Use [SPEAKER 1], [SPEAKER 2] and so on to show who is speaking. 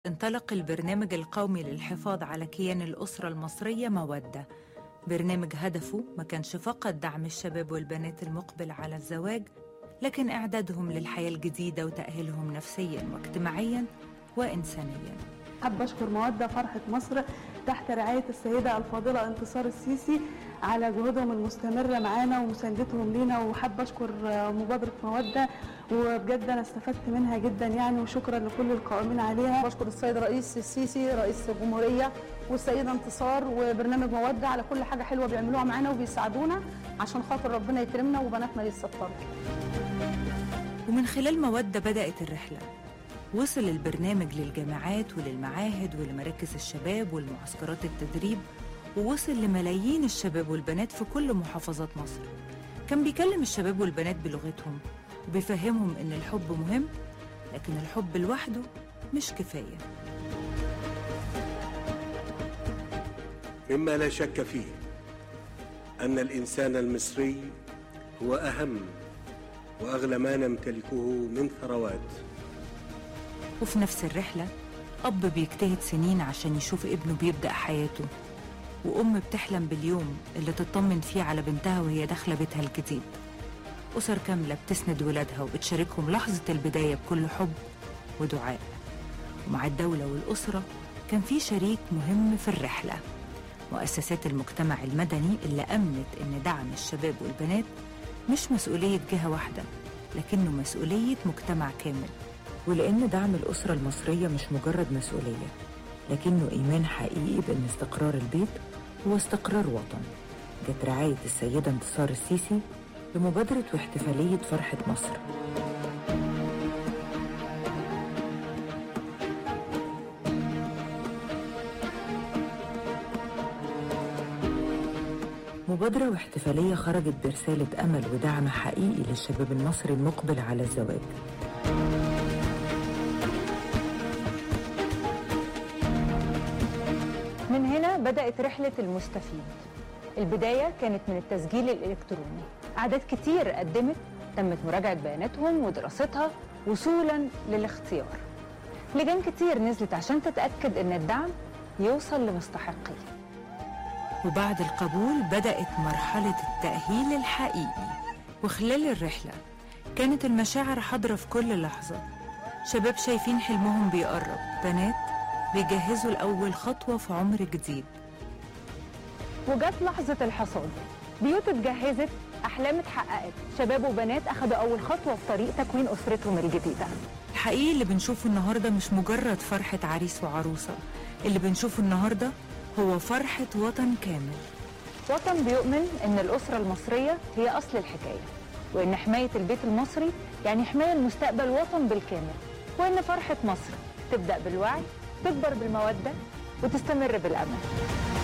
[SPEAKER 1] انطلق البرنامج القومي للحفاظ على كيان الأسرة المصرية مودة برنامج هدفه ما كانش فقط دعم الشباب والبنات المقبل على الزواج لكن إعدادهم للحياة الجديدة وتأهيلهم نفسيا واجتماعيا وإنسانيا
[SPEAKER 2] حابة أشكر مودة فرحة مصر تحت رعاية السيدة الفاضلة انتصار السيسي على جهودهم المستمرة معانا ومساندتهم لينا وحابة أشكر مبادرة مودة وبجد أنا استفدت منها جدا يعني وشكرا لكل القائمين عليها
[SPEAKER 3] بشكر السيد رئيس السيسي رئيس الجمهورية والسيدة انتصار وبرنامج مودة على كل حاجة حلوة بيعملوها معانا وبيساعدونا عشان خاطر ربنا يكرمنا وبناتنا يتستروا
[SPEAKER 1] ومن خلال مودة بدأت الرحلة وصل البرنامج للجامعات وللمعاهد ولمراكز الشباب والمعسكرات التدريب ووصل لملايين الشباب والبنات في كل محافظات مصر كان بيكلم الشباب والبنات بلغتهم وبيفهمهم إن الحب مهم لكن الحب لوحده مش كفاية
[SPEAKER 4] مما لا شك فيه أن الإنسان المصري هو أهم وأغلى ما نمتلكه من ثروات
[SPEAKER 1] وفي نفس الرحلة أب بيجتهد سنين عشان يشوف ابنه بيبدأ حياته وأم بتحلم باليوم اللي تطمن فيه على بنتها وهي داخلة بيتها الجديد أسر كاملة بتسند ولادها وبتشاركهم لحظة البداية بكل حب ودعاء ومع الدولة والأسرة كان في شريك مهم في الرحلة مؤسسات المجتمع المدني اللي أمنت إن دعم الشباب والبنات مش مسؤولية جهة واحدة لكنه مسؤولية مجتمع كامل ولأن دعم الأسرة المصرية مش مجرد مسؤولية لكنه إيمان حقيقي بأن استقرار البيت هو استقرار وطن جت رعاية السيدة انتصار السيسي بمبادرة واحتفالية فرحة مصر مبادرة واحتفالية خرجت برسالة أمل ودعم حقيقي للشباب المصري المقبل على الزواج
[SPEAKER 5] من هنا بدأت رحلة المستفيد البداية كانت من التسجيل الإلكتروني أعداد كتير قدمت تمت مراجعة بياناتهم ودراستها وصولا للاختيار لجان كتير نزلت عشان تتأكد إن الدعم يوصل لمستحقيه
[SPEAKER 1] وبعد القبول بدأت مرحلة التأهيل الحقيقي وخلال الرحلة كانت المشاعر حاضرة في كل لحظة شباب شايفين حلمهم بيقرب بنات بيجهزوا لأول خطوة في عمر جديد
[SPEAKER 5] وجت لحظة الحصاد بيوت اتجهزت أحلام اتحققت شباب وبنات أخدوا أول خطوة في طريق تكوين أسرتهم الجديدة
[SPEAKER 1] الحقيقي اللي بنشوفه النهاردة مش مجرد فرحة عريس وعروسة اللي بنشوفه النهاردة هو فرحة وطن كامل
[SPEAKER 5] وطن بيؤمن إن الأسرة المصرية هي أصل الحكاية وإن حماية البيت المصري يعني حماية المستقبل وطن بالكامل وإن فرحة مصر تبدأ بالوعي تكبر بالمودة وتستمر بالأمل